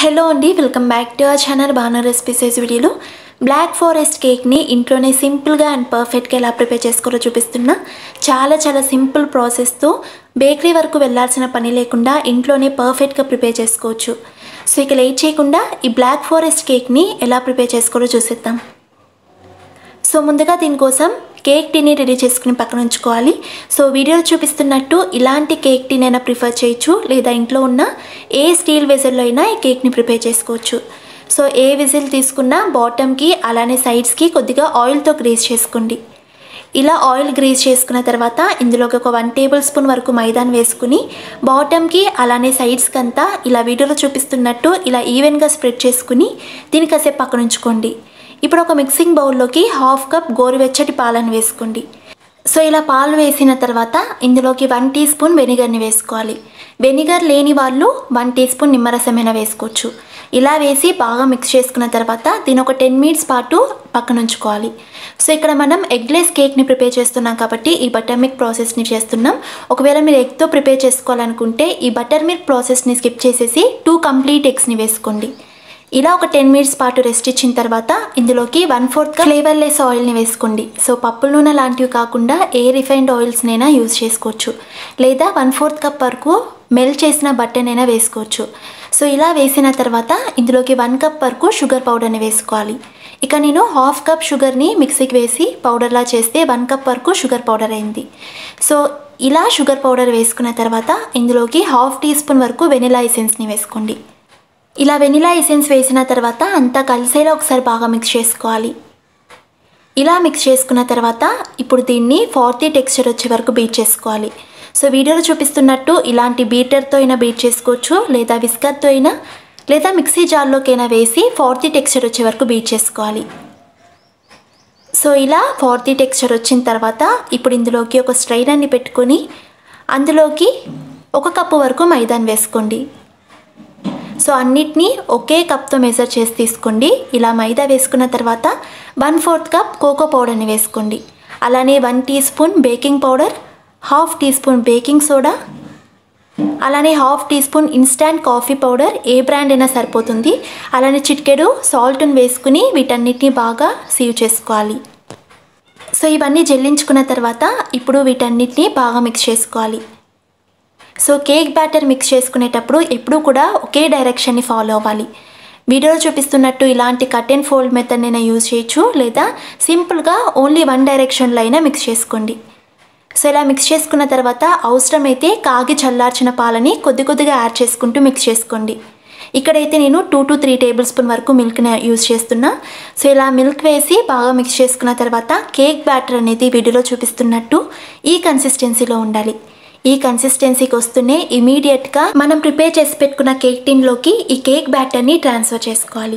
hello అండి welcome back to our channel బాగా recipes వీడియోలో బ్లాక్ ఫారెస్ట్ కేక్ని ఇంట్లోనే సింపుల్గా అండ్ పర్ఫెక్ట్గా ఎలా ప్రిపేర్ చేసుకోరో చూపిస్తున్నా చాలా చాలా సింపుల్ ప్రాసెస్తో బేకరీ వరకు వెళ్ళాల్సిన పని లేకుండా ఇంట్లోనే పర్ఫెక్ట్గా ప్రిపేర్ చేసుకోవచ్చు సో ఇక లేట్ చేయకుండా ఈ బ్లాక్ ఫారెస్ట్ కేక్ని ఎలా ప్రిపేర్ చేసుకోరో చూసేద్దాం సో ముందుగా దీనికోసం కేక్ టీని రెడీ చేసుకుని పక్కన ఉంచుకోవాలి సో వీడియోలో చూపిస్తున్నట్టు ఇలాంటి కేక్ టీని అయినా ప్రిఫర్ చేయొచ్చు లేదా ఇంట్లో ఉన్న ఏ స్టీల్ వెజల్లో అయినా ఈ కేక్ని ప్రిపేర్ చేసుకోవచ్చు సో ఏ విజిల్ తీసుకున్నా బాటమ్కి అలానే సైడ్స్కి కొద్దిగా ఆయిల్తో గ్రీస్ చేసుకోండి ఇలా ఆయిల్ గ్రీస్ చేసుకున్న తర్వాత ఇందులోకి ఒక వన్ టేబుల్ స్పూన్ వరకు మైదాన్ వేసుకుని బాటమ్కి అలానే సైడ్స్కి అంతా ఇలా వీడియోలో చూపిస్తున్నట్టు ఇలా ఈవెన్గా స్ప్రెడ్ చేసుకుని దీని కాసేపు పక్కన ఉంచుకోండి ఇప్పుడు ఒక మిక్సింగ్ బౌల్లోకి హాఫ్ కప్ గోరువెచ్చటి పాలను వేసుకోండి సో ఇలా పాలు వేసిన తర్వాత ఇందులోకి వన్ టీ స్పూన్ వెనిగర్ని వేసుకోవాలి వెనిగర్ లేని వాళ్ళు వన్ టీ స్పూన్ నిమ్మరసమైనా వేసుకోవచ్చు ఇలా వేసి బాగా మిక్స్ చేసుకున్న తర్వాత దీని ఒక టెన్ మినిట్స్ పాటు పక్కన ఉంచుకోవాలి సో ఇక్కడ మనం ఎగ్లెస్ కేక్ని ప్రిపేర్ చేస్తున్నాం కాబట్టి ఈ బటర్ మిల్క్ ప్రాసెస్ని చేస్తున్నాం ఒకవేళ మీరు ఎగ్తో ప్రిపేర్ చేసుకోవాలనుకుంటే ఈ బటర్ మిల్క్ ప్రాసెస్ని స్కిప్ చేసేసి టూ కంప్లీట్ ఎగ్స్ని వేసుకోండి ఇలా ఒక టెన్ మినిట్స్ పాటు రెస్ట్ ఇచ్చిన తర్వాత ఇందులోకి వన్ ఫోర్త్ కప్ ఫ్లేవర్లెస్ ఆయిల్ని వేసుకోండి సో పప్పుల నూనె లాంటివి కాకుండా ఏ రిఫైన్డ్ ఆయిల్స్నైనా యూజ్ చేసుకోవచ్చు లేదా వన్ ఫోర్త్ కప్ వరకు మెల్ట్ చేసిన బట్టనైనా వేసుకోవచ్చు సో ఇలా వేసిన తర్వాత ఇందులోకి వన్ కప్ వరకు షుగర్ పౌడర్ని వేసుకోవాలి ఇక నేను హాఫ్ కప్ షుగర్ని మిక్సీకి వేసి పౌడర్లా చేస్తే వన్ కప్ వరకు షుగర్ పౌడర్ అయింది సో ఇలా షుగర్ పౌడర్ వేసుకున్న తర్వాత ఇందులోకి హాఫ్ టీ స్పూన్ వరకు వెనిలా ఎసెన్స్ని వేసుకోండి ఇలా వెనిలా ఎసెన్స్ వేసిన తర్వాత అంతా కలిసేలా ఒకసారి బాగా మిక్స్ చేసుకోవాలి ఇలా మిక్స్ చేసుకున్న తర్వాత ఇప్పుడు దీన్ని ఫార్టీ టెక్స్చర్ వచ్చే వరకు బీట్ చేసుకోవాలి సో వీడియోలో చూపిస్తున్నట్టు ఇలాంటి బీటర్తో అయినా బీట్ చేసుకోవచ్చు లేదా విస్కర్తో అయినా లేదా మిక్సీ జార్లోకైనా వేసి ఫార్టీ టెక్స్చర్ వచ్చే వరకు బీట్ చేసుకోవాలి సో ఇలా ఫార్టీ టెక్స్చర్ వచ్చిన తర్వాత ఇప్పుడు ఇందులోకి ఒక స్ట్రైనర్ని పెట్టుకొని అందులోకి ఒక కప్పు వరకు మైదాన్ వేసుకోండి సో అన్నిటినీ ఒకే కప్తో మెజర్ చేసి తీసుకోండి ఇలా మైదా వేసుకున్న తర్వాత వన్ ఫోర్త్ కప్ కోకో పౌడర్ని వేసుకోండి అలానే one teaspoon baking powder half teaspoon baking soda అలానే half teaspoon instant coffee powder ఏ బ్రాండ్ అయినా సరిపోతుంది అలానే చిటికెడు సాల్ట్ని వేసుకుని వీటన్నిటిని బాగా సీవ్ చేసుకోవాలి సో ఇవన్నీ జల్లించుకున్న తర్వాత ఇప్పుడు వీటన్నిటిని బాగా మిక్స్ చేసుకోవాలి సో కేక్ బ్యాటర్ మిక్స్ చేసుకునేటప్పుడు ఎప్పుడూ కూడా ఒకే డైరెక్షన్ని ఫాలో అవ్వాలి వీడియోలో చూపిస్తున్నట్టు ఇలాంటి కట్ అండ్ ఫోల్డ్ మెథడ్ అయినా యూజ్ చేయొచ్చు లేదా సింపుల్గా ఓన్లీ వన్ డైరెక్షన్లో అయినా మిక్స్ చేసుకోండి సో ఇలా మిక్స్ చేసుకున్న తర్వాత అవసరమైతే కాగి చల్లార్చిన పాలని కొద్ది కొద్దిగా యాడ్ చేసుకుంటూ మిక్స్ చేసుకోండి ఇక్కడైతే నేను two to three tablespoon వరకు మిల్క్ని యూజ్ చేస్తున్నా సో ఇలా మిల్క్ వేసి బాగా మిక్స్ చేసుకున్న తర్వాత కేక్ బ్యాటర్ అనేది వీడియోలో చూపిస్తున్నట్టు ఈ కన్సిస్టెన్సీలో ఉండాలి ఈ కన్సిస్టెన్సీకి వస్తూనే ఇమీడియట్గా మనం ప్రిపేర్ చేసి పెట్టుకున్న కేక్ టిన్లోకి ఈ కేక్ బ్యాటర్ని ట్రాన్స్ఫర్ చేసుకోవాలి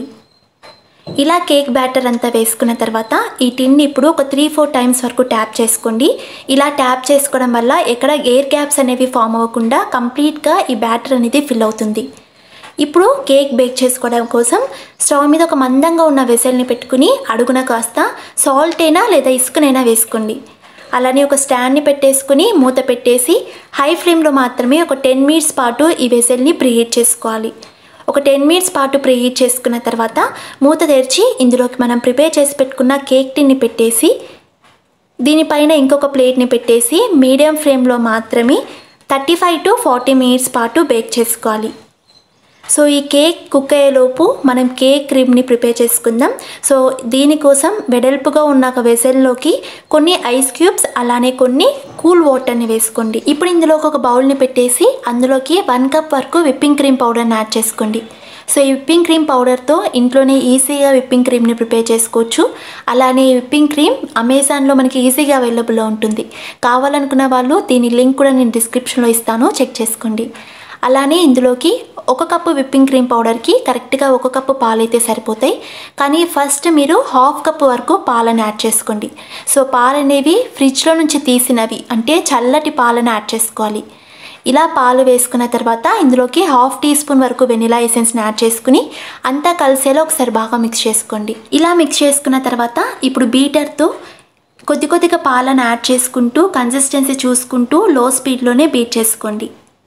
ఇలా కేక్ బ్యాటర్ అంతా వేసుకున్న తర్వాత ఈ టిన్ ఇప్పుడు ఒక త్రీ ఫోర్ టైమ్స్ వరకు ట్యాప్ చేసుకోండి ఇలా ట్యాప్ చేసుకోవడం వల్ల ఎక్కడ ఎయిర్ గ్యాప్స్ అనేవి ఫామ్ అవ్వకుండా కంప్లీట్గా ఈ బ్యాటర్ అనేది ఫిల్ అవుతుంది ఇప్పుడు కేక్ బేక్ చేసుకోవడం కోసం స్టవ్ మీద ఒక మందంగా ఉన్న వెసల్ని పెట్టుకుని అడుగున కాస్త సాల్ట్ అయినా లేదా ఇసుకనైనా వేసుకోండి అలానే ఒక స్టాండ్ని పెట్టేసుకుని మూత పెట్టేసి హై ఫ్లేమ్లో మాత్రమే ఒక టెన్ మినిట్స్ పాటు ఈ వెసల్ని ప్రీహీట్ చేసుకోవాలి ఒక టెన్ మినిట్స్ పాటు ప్రీహీట్ చేసుకున్న తర్వాత మూత తెరిచి ఇందులోకి మనం ప్రిపేర్ చేసి పెట్టుకున్న కేక్ టిన్ని పెట్టేసి దీనిపైన ఇంకొక ప్లేట్ని పెట్టేసి మీడియం ఫ్లేమ్లో మాత్రమే thirty five to forty minutes పాటు బేక్ చేసుకోవాలి సో ఈ కేక్ కుక్ అయ్యేలోపు మనం కేక్ క్రీమ్ని ప్రిపేర్ చేసుకుందాం సో దీనికోసం వెడల్పుగా ఉన్న ఒక వెసల్లోకి కొన్ని ఐస్ క్యూబ్స్ అలానే కొన్ని కూల్ వాటర్ని వేసుకోండి ఇప్పుడు ఇందులోకి ఒక బౌల్ని పెట్టేసి అందులోకి వన్ కప్ వరకు విప్పింగ్ క్రీమ్ పౌడర్ని యాడ్ చేసుకోండి సో ఈ విప్పింగ్ క్రీమ్ పౌడర్తో ఇంట్లోనే ఈజీగా విప్పింగ్ క్రీమ్ని ప్రిపేర్ చేసుకోవచ్చు అలానే విప్పింగ్ క్రీమ్ అమెజాన్లో మనకి ఈజీగా అవైలబుల్లో ఉంటుంది కావాలనుకున్న వాళ్ళు దీని లింక్ కూడా నేను డిస్క్రిప్షన్లో ఇస్తాను చెక్ చేసుకోండి అలానే ఇందులోకి ఒక కప్పు విప్పింగ్ క్రీమ్ పౌడర్కి కరెక్ట్గా ఒక కప్పు పాలైతే సరిపోతాయి కానీ ఫస్ట్ మీరు హాఫ్ కప్పు వరకు పాలను యాడ్ చేసుకోండి సో పాలు అనేవి ఫ్రిడ్జ్లో నుంచి తీసినవి అంటే చల్లటి పాలను యాడ్ చేసుకోవాలి ఇలా పాలు వేసుకున్న తర్వాత ఇందులోకి హాఫ్ టీ స్పూన్ వరకు వెనిలా ఎసెన్స్ని యాడ్ చేసుకుని అంతా కలిసేలా ఒకసారి బాగా మిక్స్ చేసుకోండి ఇలా మిక్స్ చేసుకున్న తర్వాత ఇప్పుడు బీటర్తో కొద్ది కొద్దిగా పాలను యాడ్ చేసుకుంటూ కన్సిస్టెన్సీ చూసుకుంటూ లో స్పీడ్లోనే బీట్ చేసుకోండి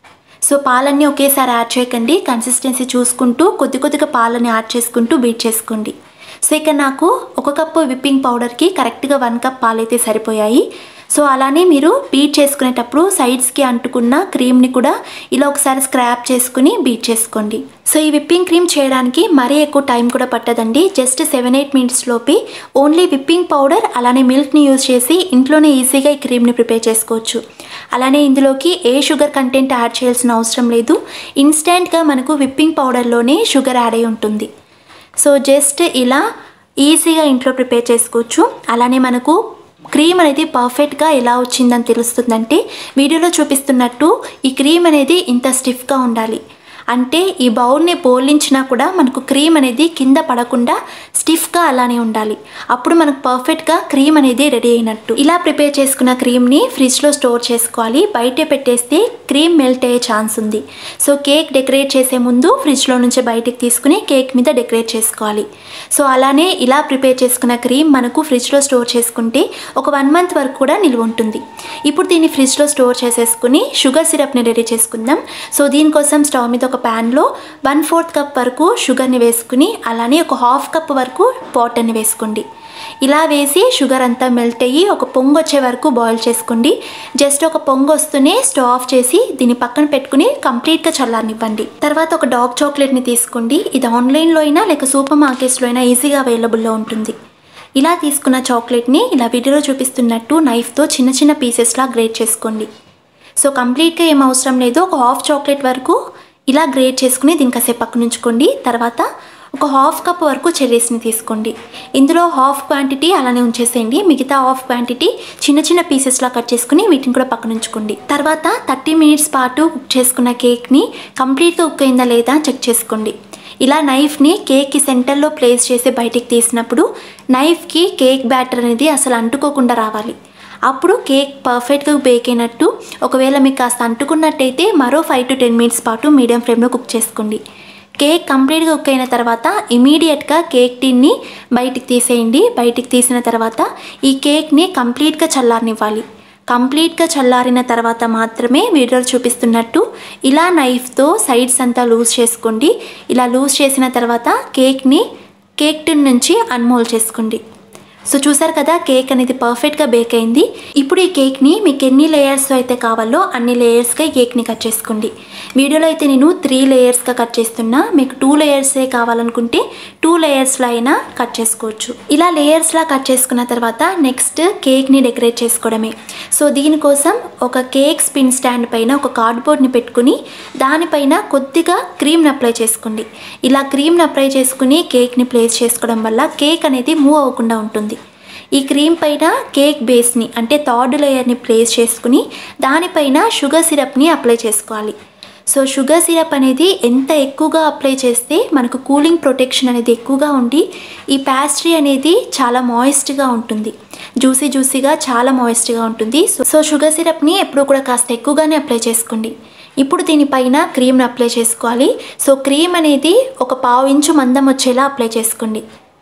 సో పాలన్నీ ఒకేసారి యాడ్ చేయకండి కన్సిస్టెన్సీ చూసుకుంటూ కొద్ది కొద్దిగా పాలని యాడ్ చేసుకుంటూ బీట్ చేసుకోండి సో ఇక్కడ నాకు ఒక కప్పు విప్పింగ్ పౌడర్కి కరెక్ట్గా వన్ కప్ పాలైతే సరిపోయాయి సో అలానే మీరు బీట్ చేసుకునేటప్పుడు సైడ్స్కి అంటుకున్న క్రీమ్ని కూడా ఇలా ఒకసారి స్క్రాప్ చేసుకుని బీట్ చేసుకోండి సో ఈ విప్పింగ్ క్రీమ్ చేయడానికి మరీ ఎక్కువ టైం కూడా పట్టదండి జస్ట్ సెవెన్ ఎయిట్ మినిట్స్ లోపే ఓన్లీ విప్పింగ్ పౌడర్ అలానే మిల్క్ని యూజ్ చేసి ఇంట్లోనే ఈజీగా ఈ క్రీమ్ని ప్రిపేర్ చేసుకోవచ్చు అలానే ఇందులోకి ఏ షుగర్ కంటెంట్ యాడ్ చేయాల్సిన అవసరం లేదు ఇన్స్టెంట్గా మనకు విప్పింగ్ పౌడర్లోనే షుగర్ యాడ్ అయి ఉంటుంది సో జస్ట్ ఇలా ఈజీగా ఇంట్లో ప్రిపేర్ చేసుకోవచ్చు అలానే మనకు క్రీమ్ అనేది పర్ఫెక్ట్గా ఎలా వచ్చిందని తెలుస్తుందంటే వీడియోలో చూపిస్తున్నట్టు ఈ క్రీమ్ అనేది ఇంత స్టిఫ్గా ఉండాలి అంటే ఈ బౌల్ని బోలించినా కూడా మనకు క్రీమ్ అనేది కింద పడకుండా స్టిఫ్గా అలానే ఉండాలి అప్పుడు మనకు పర్ఫెక్ట్గా క్రీమ్ అనేది రెడీ అయినట్టు ఇలా ప్రిపేర్ చేసుకున్న క్రీమ్ని ఫ్రిడ్జ్లో స్టోర్ చేసుకోవాలి బయటే పెట్టేస్తే క్రీమ్ మెల్ట్ అయ్యే ఛాన్స్ ఉంది సో కేక్ డెకరేట్ చేసే ముందు ఫ్రిడ్జ్లో నుంచి బయటికి తీసుకుని కేక్ మీద డెకరేట్ చేసుకోవాలి సో అలానే ఇలా ప్రిపేర్ చేసుకున్న క్రీమ్ మనకు ఫ్రిడ్జ్లో స్టోర్ చేసుకుంటే ఒక వన్ మంత్ వరకు కూడా నిల్వ ఉంటుంది ఇప్పుడు దీన్ని ఫ్రిడ్జ్లో స్టోర్ చేసేసుకుని షుగర్ సిరప్ని రెడీ చేసుకుందాం సో దీనికోసం స్టవ్ మీద ఒక ప్యాన్లో వన్ ఫోర్త్ కప్ వరకు షుగర్ని వేసుకుని అలానే ఒక హాఫ్ కప్ వరకు వాటర్ని వేసుకోండి ఇలా వేసి షుగర్ అంతా మెల్ట్ అయ్యి ఒక పొంగు వచ్చే వరకు బాయిల్ చేసుకోండి జస్ట్ ఒక పొంగు వస్తూనే స్టవ్ ఆఫ్ చేసి దీన్ని పక్కన పెట్టుకుని కంప్లీట్గా చల్లారనివ్వండి తర్వాత ఒక డార్క్ చాక్లెట్ని తీసుకోండి ఇది ఆన్లైన్లో అయినా లేక సూపర్ మార్కెట్స్లో అయినా ఈజీగా అవైలబుల్లో ఉంటుంది ఇలా తీసుకున్న చాక్లెట్ని ఇలా వీడియోలో చూపిస్తున్నట్టు నైఫ్తో చిన్న చిన్న పీసెస్లా గ్రేట్ చేసుకోండి సో కంప్లీట్గా ఏం అవసరం లేదు ఒక హాఫ్ చాక్లెట్ వరకు ఇలా గ్రేట్ చేసుకుని దీని కాసేపు పక్కన ఉంచుకోండి తర్వాత ఒక హాఫ్ కప్ వరకు చెర్రీస్ని తీసుకోండి ఇందులో హాఫ్ క్వాంటిటీ అలానే ఉంచేసేయండి మిగతా హాఫ్ క్వాంటిటీ చిన్న చిన్న పీసెస్లా కట్ చేసుకుని వీటిని కూడా పక్కన ఉంచుకోండి తర్వాత థర్టీ మినిట్స్ పాటు కుక్ చేసుకున్న కేక్ని కంప్లీట్గా కుక్ అయిందా లేదా చెక్ చేసుకోండి ఇలా నైఫ్ని కేక్కి సెంటర్లో ప్లేస్ చేసి బయటికి తీసినప్పుడు నైఫ్కి కేక్ బ్యాటర్ అనేది అసలు అంటుకోకుండా రావాలి అప్పుడు కేక్ పర్ఫెక్ట్గా బేక్ అయినట్టు ఒకవేళ మీకు కాస్త అంటుకున్నట్టయితే మరో ఫైవ్ టు టెన్ మినిట్స్ పాటు మీడియం ఫ్లేమ్లో కుక్ చేసుకోండి కేక్ కంప్లీట్గా కుక్ అయిన తర్వాత ఇమీడియట్గా కేక్ టిన్ని బయటికి తీసేయండి బయటికి తీసిన తర్వాత ఈ కేక్ని కంప్లీట్గా చల్లారనివ్వాలి కంప్లీట్గా చల్లారిన తర్వాత మాత్రమే వీడియోలో చూపిస్తున్నట్టు ఇలా నైఫ్తో సైడ్స్ అంతా లూజ్ చేసుకోండి ఇలా లూజ్ చేసిన తర్వాత కేక్ని కేక్ టిన్ నుంచి అన్మోల్ చేసుకోండి సో చూసారు కదా కేక్ అనేది పర్ఫెక్ట్గా బేక్ అయింది ఇప్పుడు ఈ కేక్ని మీకు ఎన్ని లేయర్స్లో అయితే కావాలో అన్ని లేయర్స్గా ఈ కేక్ని కట్ చేసుకోండి వీడియోలో అయితే నేను త్రీ లేయర్స్గా కట్ చేస్తున్నా మీకు టూ లేయర్సే కావాలనుకుంటే టూ లేయర్స్లో అయినా కట్ చేసుకోవచ్చు ఇలా లేయర్స్లా కట్ చేసుకున్న తర్వాత నెక్స్ట్ కేక్ని డెకరేట్ చేసుకోవడమే సో దీనికోసం ఒక కేక్ స్పిన్ స్టాండ్ పైన ఒక కార్డ్బోర్డ్ని పెట్టుకుని దానిపైన కొద్దిగా క్రీమ్ని అప్లై చేసుకోండి ఇలా క్రీమ్ని అప్లై చేసుకుని కేక్ని ప్లేస్ చేసుకోవడం వల్ల కేక్ అనేది మూవ్ అవ్వకుండా ఉంటుంది ఈ క్రీమ్ పైన కేక్ బేస్ని అంటే థర్డ్ లేయర్ని ప్లేస్ చేసుకుని దానిపైన షుగర్ సిరప్ని అప్లై చేసుకోవాలి సో షుగర్ సిరప్ అనేది ఎంత ఎక్కువగా అప్లై చేస్తే మనకు కూలింగ్ ప్రొటెక్షన్ అనేది ఎక్కువగా ఉండి ఈ ప్యాస్ట్రీ అనేది చాలా మాయిస్ట్గా ఉంటుంది జ్యూసీ జ్యూసీగా చాలా మాయిస్ట్గా ఉంటుంది సో సో షుగర్ సిరప్ని ఎప్పుడు కూడా కాస్త ఎక్కువగానే అప్లై చేసుకోండి ఇప్పుడు దీనిపైన క్రీమ్ని అప్లై చేసుకోవాలి సో క్రీమ్ అనేది ఒక పావు ఇంచు మందం వచ్చేలా అప్లై చేసుకోండి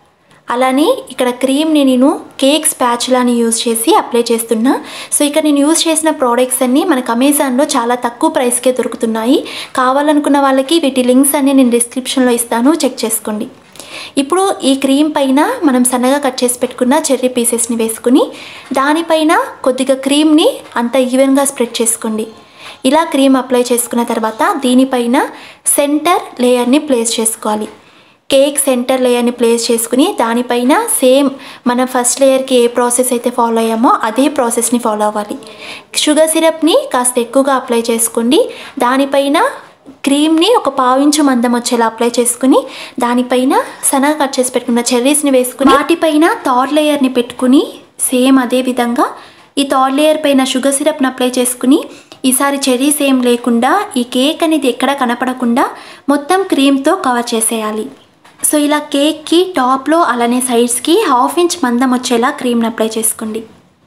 అలానే ఇక్కడ క్రీమ్ని నేను కేక్ స్పాచులాని యూజ్ చేసి అప్లై చేస్తున్నా సో ఇక్కడ నేను యూజ్ చేసిన ప్రోడక్ట్స్ అన్నీ మనకు అమెజాన్లో చాలా తక్కువ ప్రైస్కే దొరుకుతున్నాయి కావాలనుకున్న వాళ్ళకి వీటి లింక్స్ అన్ని నేను డిస్క్రిప్షన్లో ఇస్తాను చెక్ చేసుకోండి ఇప్పుడు ఈ క్రీమ్ పైన మనం సన్నగా కట్ చేసి పెట్టుకున్న చెర్రీ పీసెస్ని వేసుకుని దానిపైన కొద్దిగా క్రీమ్ని అంత ఈవెన్గా స్ప్రెడ్ చేసుకోండి ఇలా క్రీమ్ అప్లై చేసుకున్న తర్వాత దీనిపైన సెంటర్ లేయర్ని ప్లేస్ చేసుకోవాలి కేక్ సెంటర్ లేయర్ని ప్లేస్ చేసుకుని దానిపైన సేమ్ మనం ఫస్ట్ లేయర్కి ఏ ప్రాసెస్ అయితే ఫాలో అయ్యామో అదే ప్రాసెస్ని ఫాలో అవ్వాలి షుగర్ సిరప్ని కాస్త ఎక్కువగా అప్లై చేసుకోండి దానిపైన క్రీమ్ని ఒక పావించు మందం వచ్చేలా అప్లై చేసుకుని దానిపైన సన్నగా కట్ చేసి పెట్టుకున్న చెర్రీస్ని వేసుకుని వాటిపైన థర్డ్ లేయర్ని పెట్టుకుని సేమ్ అదే విధంగా ఈ థర్డ్ లేయర్ పైన షుగర్ సిరప్ని అప్లై చేసుకుని ఈసారి చెర్రీస్ ఏం లేకుండా ఈ కేక్ అనేది ఎక్కడ కనపడకుండా మొత్తం క్రీమ్తో కవర్ చేసేయాలి సో ఇలా కేక్కి టాప్లో అలానే సైడ్స్కి హాఫ్ ఇంచ్ మందం వచ్చేలా క్రీమ్ని అప్లై చేసుకోండి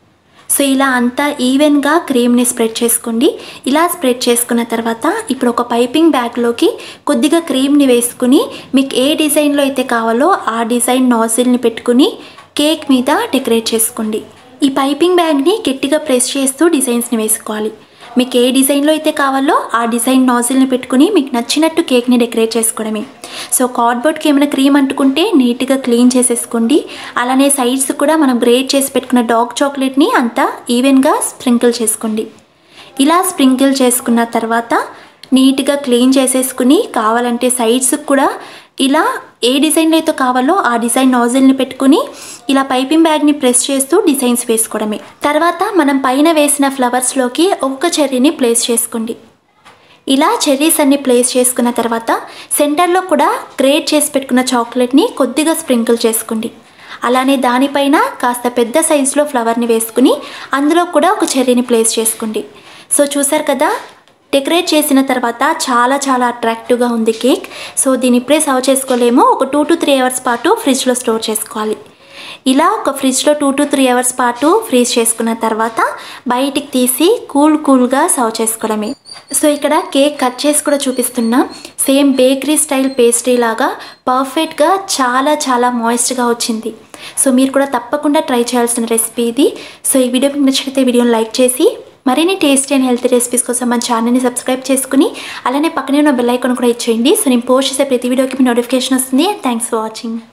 సో ఇలా అంతా ఈవెన్గా క్రీమ్ని స్ప్రెడ్ చేసుకోండి ఇలా స్ప్రెడ్ చేసుకున్న తర్వాత ఇప్పుడు ఒక పైపింగ్ బ్యాగ్లోకి కొద్దిగా క్రీమ్ని వేసుకుని మీకు ఏ డిజైన్లో అయితే కావాలో ఆ డిజైన్ నాజిల్ని పెట్టుకుని కేక్ మీద డెకరేట్ చేసుకోండి ఈ పైపింగ్ బ్యాగ్ని గట్టిగా ప్రెస్ చేస్తూ డిజైన్స్ని వేసుకోవాలి మీకు ఏ డిజైన్లో అయితే కావాలో ఆ డిజైన్ నాజిల్ని పెట్టుకుని మీకు నచ్చినట్టు కేక్ని డెకరేట్ చేసుకోవడమే సో కార్డ్బోర్డ్కి ఏమైనా క్రీమ్ అంటుకుంటే నీట్గా క్లీన్ చేసేసుకోండి అలానే సైడ్స్ కూడా మనం గ్రేట్ చేసి పెట్టుకున్న డార్క్ చాక్లెట్ని అంతా ఈవెన్గా స్ప్రింకిల్ చేసుకోండి ఇలా స్ప్రింకిల్ చేసుకున్న తర్వాత నీట్గా క్లీన్ చేసేసుకుని కావాలంటే సైడ్స్ కూడా ఇలా ఏ డిజైన్లో అయితే కావాలో ఆ డిజైన్ నాజిల్ని పెట్టుకుని ఇలా పైపింగ్ బ్యాగ్ని ప్రెస్ చేస్తూ డిజైన్స్ వేసుకోవడమే తర్వాత మనం పైన వేసిన ఫ్లవర్స్లోకి ఒక్క చెర్రీని ప్లేస్ చేసుకోండి ఇలా చెర్రీస్ అన్ని ప్లేస్ చేసుకున్న తర్వాత సెంటర్లో కూడా గ్రేట్ చేసి పెట్టుకున్న చాక్లెట్ని కొద్దిగా స్ప్రింకిల్ చేసుకోండి అలానే దానిపైన కాస్త పెద్ద సైజులో ఫ్లవర్ని వేసుకుని అందులో కూడా ఒక చెర్రీని ప్లేస్ చేసుకోండి సో చూసారు కదా డెకరేట్ చేసిన తర్వాత చాలా చాలా అట్రాక్టివ్గా ఉంది కేక్ సో దీన్ని ఇప్పుడే సర్వ్ చేసుకోలేము ఒక టూ టు త్రీ అవర్స్ పాటు ఫ్రిడ్జ్లో స్టోర్ చేసుకోవాలి ఇలా ఒక ఫ్రిడ్జ్లో టూ టు త్రీ అవర్స్ పాటు ఫ్రీజ్ చేసుకున్న తర్వాత బయటికి తీసి కూల్ కూల్గా సర్వ్ చేసుకోవడమే సో ఇక్కడ కేక్ కట్ చేసి కూడా చూపిస్తున్నా సేమ్ బేకరీ స్టైల్ పేస్ట్రీ లాగా పర్ఫెక్ట్గా చాలా చాలా మాయిస్ట్గా వచ్చింది సో మీరు కూడా తప్పకుండా ట్రై చేయాల్సిన రెసిపీ ఇది సో ఈ వీడియో మీకు నచ్చితే వీడియోని లైక్ చేసి మరిన్ని టేస్టీ అండ్ హెల్తీ రెసిపీస్ కోసం మన ఛానల్ని సబ్స్క్రైబ్ చేసుకుని అలానే పక్కనే ఉన్న బెల్ ఐకాన్ కూడా ఇచ్చేయండి సో నేను పోస్ట్ చేసే ప్రతి వీడియోకి మీ నోటిఫికేషన్ వస్తుంది థ్యాంక్స్ ఫర్ వాచింగ్